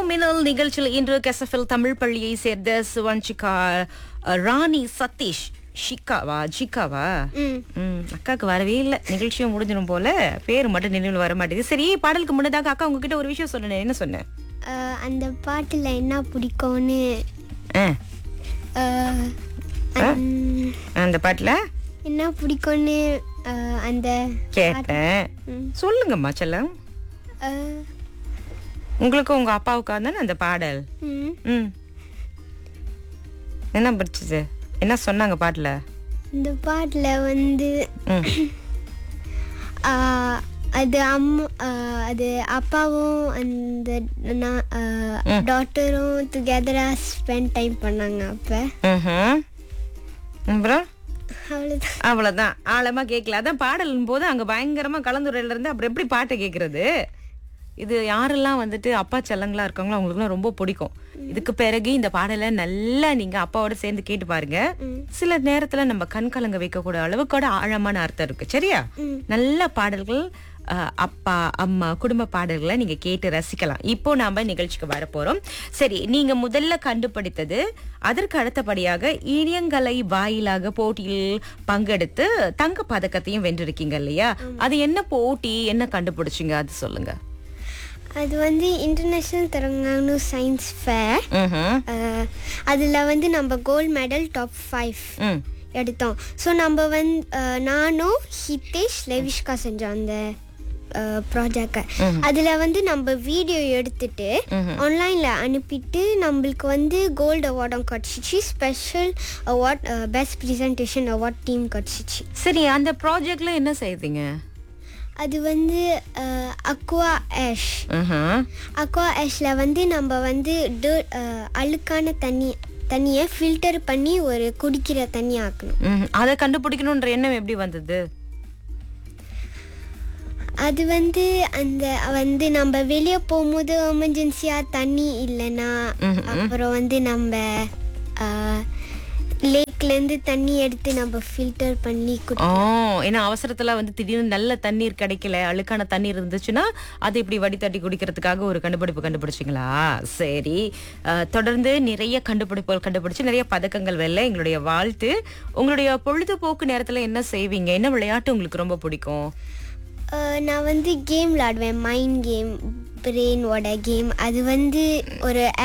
வணக்கம் மின்னல் நிகழ்ச்சியில் இன்று கெசஃபில் தமிழ் பள்ளியை சேர்ந்த சுவன்சிகா அஹ், ராணி சதீஷ் ஷிகாவா ஜிகாவா ம் ம், அக்காவுக்கு வரவே இல்லை நிகழ்ச்சியும் முடிஞ்சிடும் போல பேர் மட்டும் நினைவில் வர மாட்டேங்குது சரி பாடலுக்கு முன்னதாக அக்கா உங்ககிட்ட ஒரு விஷயம் சொன்னேன் என்ன சொன்னேன் அஹ், அந்த பாட்டில் என்ன பிடிக்கும்னு ஆ, அஹ், அந்- அந்த பாட்டுல என்ன பிடிக்கும்னு அஹ், அந்த கேட்டேன் ம். சொல்லுங்கம்மா செல்லம் அஹ், உங்களுக்கு உங்க அப்பாவுக்கா தானே அந்த பாடல் ம், ம் என்ன பிடிச்சது என்ன சொன்னாங்க பாட்டுல இந்த பாட்டில் வந்து ம் அஹ், அது அம்மா அஹ், அது அப்பாவும் அந்த டாட்டரும் டுகெதராக ஸ்பெண்ட் டைம் பண்ணாங்க அப்போ ம்ஹும். அப்புறம் அவ்வளோதான் அவ்வளவுதான் ஆழமா கேட்கல அதான் பாடலும் போது அங்க பயங்கரமா கலந்துரையில இருந்து அப்புறம் எப்படி பாட்டை கேக்குறது இது யாரெல்லாம் வந்துட்டு அப்பா செல்லங்களா இருக்காங்களோ அவங்களுக்குலாம் ரொம்ப பிடிக்கும் இதுக்கு பிறகு இந்த பாடலை நல்லா நீங்க அப்பாவோட சேர்ந்து கேட்டு பாருங்க சில நேரத்துல நம்ம கண் கலங்க வைக்கக்கூடிய அளவுக்கு கூட ஆழமான அர்த்தம் இருக்கு சரியா நல்ல பாடல்கள் அஹ், அப்பா அம்மா குடும்ப பாடல்களை நீங்க கேட்டு ரசிக்கலாம் இப்போ நாம நிகழ்ச்சிக்கு வர போறோம் சரி நீங்க முதல்ல கண்டுபிடித்தது அதற்கு அடுத்தபடியாக இனியங்கலை வாயிலாக போட்டியில் பங்கெடுத்து தங்க பதக்கத்தையும் வென்றிருக்கீங்க இல்லையா அது என்ன போட்டி என்ன கண்டுபிடிச்சீங்க அது சொல்லுங்க அது வந்து இன்டர்நேஷ்னல் தெலுங்கானு சயின்ஸ் ஃபேர் ம்ஹும். அதில் வந்து நம்ம கோல்ட் மெடல் டாப் ஃபைவ் ம் எடுத்தோம் ஸோ நம்ம வந்து அஹ், நானும் ஹிதேஷ் லெவிஷ்கா செஞ்சோம் அந்த ப்ராஜெக்டை அதில் வந்து நம்ம வீடியோ எடுத்துட்டு ஆன்லைனில் அனுப்பிட்டு நம்மளுக்கு வந்து கோல்டு அவார்டும் கிடச்சிச்சு special award best presentation award team கிடச்சிச்சு சரி அந்த ப்ராஜெக்ட்ல என்ன செய்தீங்க அது வந்து அக்வா ஆஷ் ம்ஹும். அக்வா ஆஷில் வந்து நம்ம வந்து dirt, அஹ், அழுக்கான தண்ணி தண்ணியை ஃபில்டர் பண்ணி ஒரு குடிக்கிற தண்ணி ஆக்கணும் ம்ஹும். அதை கண்டுபிடிக்கணும்ன்ற எண்ணம் எப்படி வந்தது அது வந்து அந்த வந்து நம்ம வெளியே போகும்போது எமர்ஜென்சியாக தண்ணி இல்லைன்னா அப்புறம் வந்து நம்ம லேக்லேருந்து தண்ணி எடுத்து நம்ம ஃபில்டர் பண்ணி குடி ஓ ஏன்னா அவசரத்துல வந்து திடீர்னு நல்ல தண்ணீர் கிடைக்கல அழுக்கான தண்ணீர் இருந்துச்சுன்னா அதை இப்படி வடிதட்டி குடிக்கிறதுக்காக ஒரு கண்டுபிடிப்பு கண்டுபிடிச்சிங்களா சரி அஹ், தொடர்ந்து நிறைய கண்டுபிடிப்புகள் கண்டுபிடிச்சு நிறைய பதக்கங்கள் வெல்ல எங்களுடைய வாழ்த்து உங்களுடைய பொழுதுபோக்கு நேரத்துல என்ன செய்வீங்க என்ன விளையாட்டு உங்களுக்கு ரொம்ப பிடிக்கும் அஹ், நான் வந்து கேம் விளாடுவேன் மைண்ட் கேம் பிரெயினோட கேம் அது வந்து ஒரு